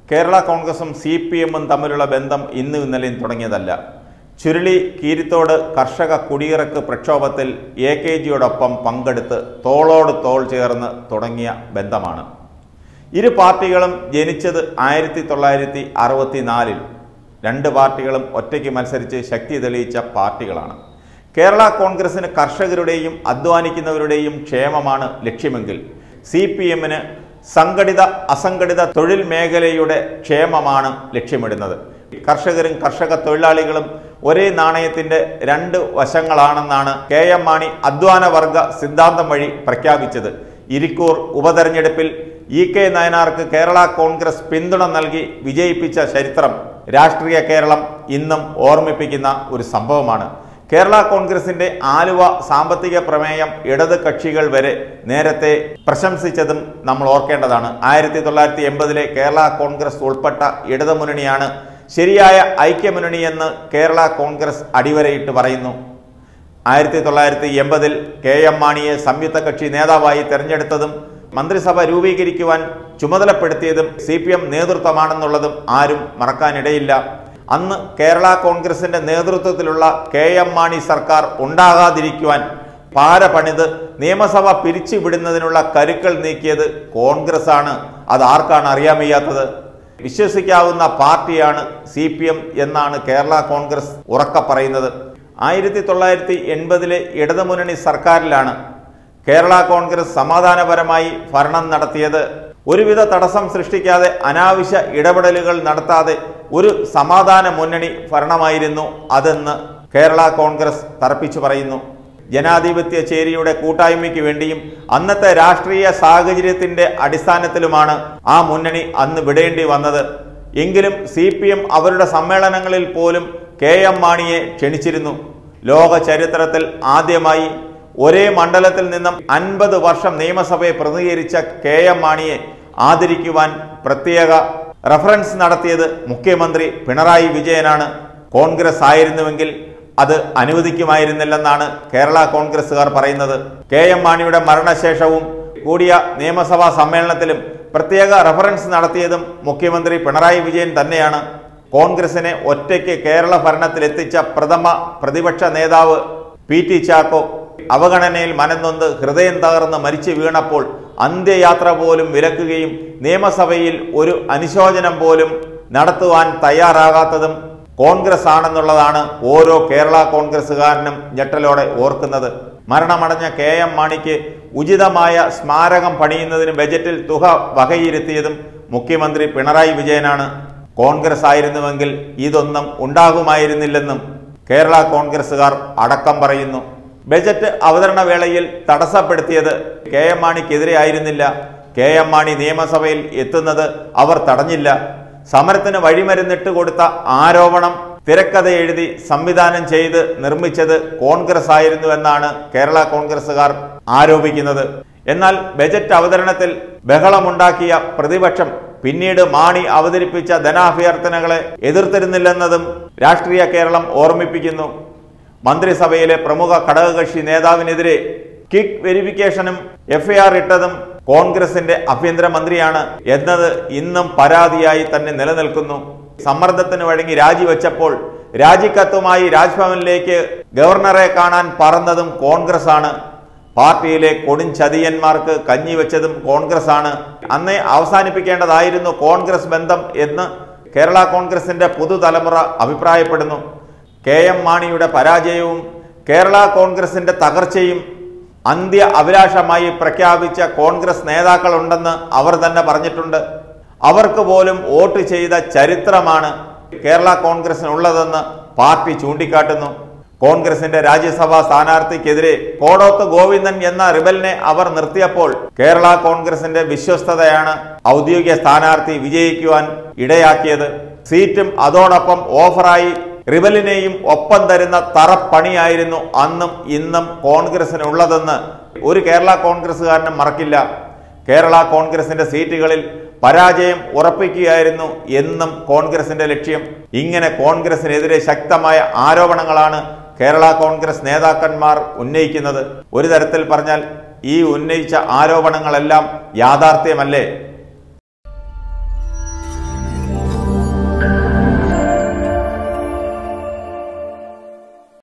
കേരള കോൺഗ്രസും C P എമ്മും തമ്മിലുള്ള ബന്ധം ഇന്നും ഇന്നലെയും തുടങ്ങിയതല്ല ചുരുളി കീരിത്തോട് കർഷക കുടിയിറക്ക് പ്രക്ഷോഭത്തിൽ എ കെ ജിയോടൊപ്പം പങ്കെടുത്ത് തോളോട് തോൾ ചേർന്ന് തുടങ്ങിയ ബന്ധമാണ് ഇരു പാർട്ടികളും ജനിച്ചത് ആയിരത്തി തൊള്ളായിരത്തി അറുപത്തിനാലിൽ രണ്ട് പാർട്ടികളും ഒറ്റയ്ക്ക് മത്സരിച്ച് ശക്തി തെളിയിച്ച പാർട്ടികളാണ് കേരള കോൺഗ്രസിന് കർഷകരുടെയും അധ്വാനിക്കുന്നവരുടെയും ക്ഷേമമാണ് ലക്ഷ്യമെങ്കിൽ സി പി എമ്മിന് സംഘടിത അസംഘടിത തൊഴിൽ മേഖലയുടെ ക്ഷേമമാണ് ലക്ഷ്യമിടുന്നത് കർഷകരും കർഷക തൊഴിലാളികളും ഒരേ നാണയത്തിന്റെ രണ്ട് വശങ്ങളാണെന്നാണ് കെ എം മാണി അധ്വാന വർഗ സിദ്ധാന്തം വഴി പ്രഖ്യാപിച്ചത് ഇരിക്കൂർ ഉപതെരഞ്ഞെടുപ്പിൽ ഇ കെ നയനാർക്ക് കേരള കോൺഗ്രസ് പിന്തുണ നൽകി വിജയിപ്പിച്ച ചരിത്രം രാഷ്ട്രീയ കേരളം ഇന്നും ഓർമ്മിപ്പിക്കുന്ന ഒരു സംഭവമാണ് കേരള കോൺഗ്രസിന്റെ ആലുവ സാമ്പത്തിക പ്രമേയം ഇടത് കക്ഷികൾ വരെ നേരത്തെ പ്രശംസിച്ചതും നമ്മൾ ഓർക്കേണ്ടതാണ് ആയിരത്തി തൊള്ളായിരത്തി എൺപതിലെ കേരള കോൺഗ്രസ് ഉൾപ്പെട്ട ഇടതുമുന്നണിയാണ് ശരിയായ ഐക്യമുന്നണിയെന്ന് കേരള കോൺഗ്രസ് അടിവരയിട്ട് പറയുന്നു ആയിരത്തി തൊള്ളായിരത്തി എൺപതിൽ കെ എം മാണിയെ സംയുക്ത കക്ഷി നേതാവായി തെരഞ്ഞെടുത്തതും മന്ത്രിസഭ രൂപീകരിക്കുവാൻ ചുമതലപ്പെടുത്തിയതും സി പി എം നേതൃത്വമാണെന്നുള്ളതും ആരും മറക്കാനിടയില്ല അന്ന് കേരള കോൺഗ്രസിന്റെ നേതൃത്വത്തിലുള്ള കെ എം മാണി സർക്കാർ ഉണ്ടാകാതിരിക്കുവാൻ പാര പണിത് നിയമസഭ പിരിച്ചുവിടുന്നതിനുള്ള കരുക്കൾ നീക്കിയത് കോൺഗ്രസ് ആണ് അത് ആർക്കാണ് അറിയാൻ വയ്യാത്തത് വിശ്വസിക്കാവുന്ന പാർട്ടിയാണ് സി പി എം എന്നാണ് കേരള കോൺഗ്രസ് ഉറക്ക പറയുന്നത് ആയിരത്തി തൊള്ളായിരത്തി എൺപതിലെ ഇടതുമുന്നണി സർക്കാരിലാണ് കേരള കോൺഗ്രസ് സമാധാനപരമായി ഭരണം നടത്തിയത് ഒരുവിധ തടസ്സം സൃഷ്ടിക്കാതെ അനാവശ്യ ഇടപെടലുകൾ നടത്താതെ ഒരു സമാധാന മുന്നണി ഭരണമായിരുന്നു അതെന്ന് കേരള കോൺഗ്രസ് തറപ്പിച്ചു പറയുന്നു ജനാധിപത്യ ചേരിയുടെ കൂട്ടായ്മയ്ക്ക് വേണ്ടിയും അന്നത്തെ രാഷ്ട്രീയ സാഹചര്യത്തിന്റെ അടിസ്ഥാനത്തിലുമാണ് ആ മുന്നണി അന്ന് വിടേണ്ടി വന്നത് എങ്കിലും സി പി എം അവരുടെ സമ്മേളനങ്ങളിൽ പോലും കെ എം മാണിയെ ക്ഷണിച്ചിരുന്നു ലോക ചരിത്രത്തിൽ ആദ്യമായി ഒരേ മണ്ഡലത്തിൽ നിന്നും അൻപത് വർഷം നിയമസഭയെ പ്രതിനിധീകരിച്ച കെ എം മാണിയെ ആദരിക്കുവാൻ പ്രത്യേക റഫറൻസ് നടത്തിയത് മുഖ്യമന്ത്രി പിണറായി വിജയനാണ് കോൺഗ്രസ് ആയിരുന്നുവെങ്കിൽ അത് അനുവദിക്കുമായിരുന്നില്ലെന്നാണ് കേരള കോൺഗ്രസുകാർ പറയുന്നത് കെ എം മാണിയുടെ മരണശേഷവും കൂടിയ നിയമസഭാ സമ്മേളനത്തിലും പ്രത്യേക റഫറൻസ് നടത്തിയതും മുഖ്യമന്ത്രി പിണറായി വിജയൻ തന്നെയാണ് കോൺഗ്രസിനെ ഒറ്റയ്ക്ക് കേരള ഭരണത്തിലെത്തിച്ച പ്രഥമ പ്രതിപക്ഷ നേതാവ് പി ടി ചാക്കോ അവഗണനയിൽ മനംനൊന്ത് ഹൃദയം തകർന്ന് മരിച്ചു വീണപ്പോൾ അന്ത്യയാത്ര പോലും വിലക്കുകയും നിയമസഭയിൽ ഒരു അനുശോചനം പോലും നടത്തുവാൻ തയ്യാറാകാത്തതും കോൺഗ്രസ് ആണെന്നുള്ളതാണ് ഓരോ കേരള കോൺഗ്രസ്സുകാരനും ഞെട്ടലോടെ ഓർക്കുന്നത് മരണമടഞ്ഞ കെ എം മാണിക്ക് ഉചിതമായ സ്മാരകം പണിയുന്നതിന് ബജറ്റിൽ തുക വകയിരുത്തിയതും മുഖ്യമന്ത്രി പിണറായി വിജയനാണ് കോൺഗ്രസ് ആയിരുന്നുവെങ്കിൽ ഇതൊന്നും ഉണ്ടാകുമായിരുന്നില്ലെന്നും കേരള കോൺഗ്രസുകാർ അടക്കം പറയുന്നു ബജറ്റ് അവതരണ വേളയിൽ തടസ്സപ്പെടുത്തിയത് കെ എം മാണിക്കെതിരെ ആയിരുന്നില്ല കെ എം മാണി നിയമസഭയിൽ എത്തുന്നത് അവർ തടഞ്ഞില്ല സമരത്തിന് വഴിമരുന്നിട്ട് കൊടുത്ത ആരോപണം തിരക്കഥ എഴുതി സംവിധാനം ചെയ്ത് നിർമ്മിച്ചത് കോൺഗ്രസ് ആയിരുന്നുവെന്നാണ് കേരള കോൺഗ്രസുകാർ ആരോപിക്കുന്നത് എന്നാൽ ബജറ്റ് അവതരണത്തിൽ ബഹളമുണ്ടാക്കിയ പ്രതിപക്ഷം പിന്നീട് മാണി അവതരിപ്പിച്ച ധനാഭ്യർത്ഥനകളെ എതിർത്തിരുന്നില്ലെന്നതും രാഷ്ട്രീയ കേരളം ഓർമ്മിപ്പിക്കുന്നു മന്ത്രിസഭയിലെ പ്രമുഖ ഘടകകക്ഷി നേതാവിനെതിരെ കിക്ക് വെരിഫിക്കേഷനും എഫ്ഐആർ ഇട്ടതും കോൺഗ്രസിന്റെ ആഭ്യന്തരമന്ത്രിയാണ് എന്നത് ഇന്നും പരാതിയായി തന്നെ നിലനിൽക്കുന്നു സമ്മർദ്ദത്തിന് വഴങ്ങി രാജിവെച്ചപ്പോൾ രാജിക്കത്തുമായി രാജ്ഭവനിലേക്ക് ഗവർണറെ കാണാൻ പറന്നതും കോൺഗ്രസ് ആണ് പാർട്ടിയിലെ കൊടുംചതിയന്മാർക്ക് കഞ്ഞിവെച്ചതും കോൺഗ്രസ് ആണ് അന്നേ അവസാനിപ്പിക്കേണ്ടതായിരുന്നു കോൺഗ്രസ് ബന്ധം എന്ന് കേരള കോൺഗ്രസിന്റെ പുതുതലമുറ അഭിപ്രായപ്പെടുന്നു കെ എം മാണിയുടെ പരാജയവും കേരള കോൺഗ്രസിന്റെ തകർച്ചയും അന്ത്യ അഭിലാഷമായി പ്രഖ്യാപിച്ച കോൺഗ്രസ് നേതാക്കളുണ്ടെന്ന് അവർ തന്നെ പറഞ്ഞിട്ടുണ്ട് അവർക്ക് പോലും വോട്ട് ചെയ്ത ചരിത്രമാണ് കേരള കോൺഗ്രസിനുള്ളതെന്ന് പാർട്ടി ചൂണ്ടിക്കാട്ടുന്നു കോൺഗ്രസിന്റെ രാജ്യസഭാ സ്ഥാനാർത്ഥിക്കെതിരെ കോടോത്ത് ഗോവിന്ദൻ എന്ന റിബലിനെ അവർ നിർത്തിയപ്പോൾ കേരള കോൺഗ്രസിന്റെ വിശ്വസ്തതയാണ് ഔദ്യോഗിക സ്ഥാനാർത്ഥി വിജയിക്കുവാൻ ഇടയാക്കിയത് സീറ്റും അതോടൊപ്പം ഓഫറായി റിബലിനെയും ഒപ്പം തരുന്ന തറപ്പണിയായിരുന്നു അന്നും ഇന്നും കോൺഗ്രസിനുള്ളതെന്ന് ഒരു കേരള കോൺഗ്രസ്സുകാരനും മറക്കില്ല കേരള കോൺഗ്രസിന്റെ സീറ്റുകളിൽ പരാജയം ഉറപ്പിക്കുകയായിരുന്നു എന്നും കോൺഗ്രസിന്റെ ലക്ഷ്യം ഇങ്ങനെ കോൺഗ്രസിനെതിരെ ശക്തമായ ആരോപണങ്ങളാണ് കേരള കോൺഗ്രസ് നേതാക്കന്മാർ ഉന്നയിക്കുന്നത് ഒരു തരത്തിൽ പറഞ്ഞാൽ ഈ ഉന്നയിച്ച ആരോപണങ്ങളെല്ലാം യാഥാർത്ഥ്യമല്ലേ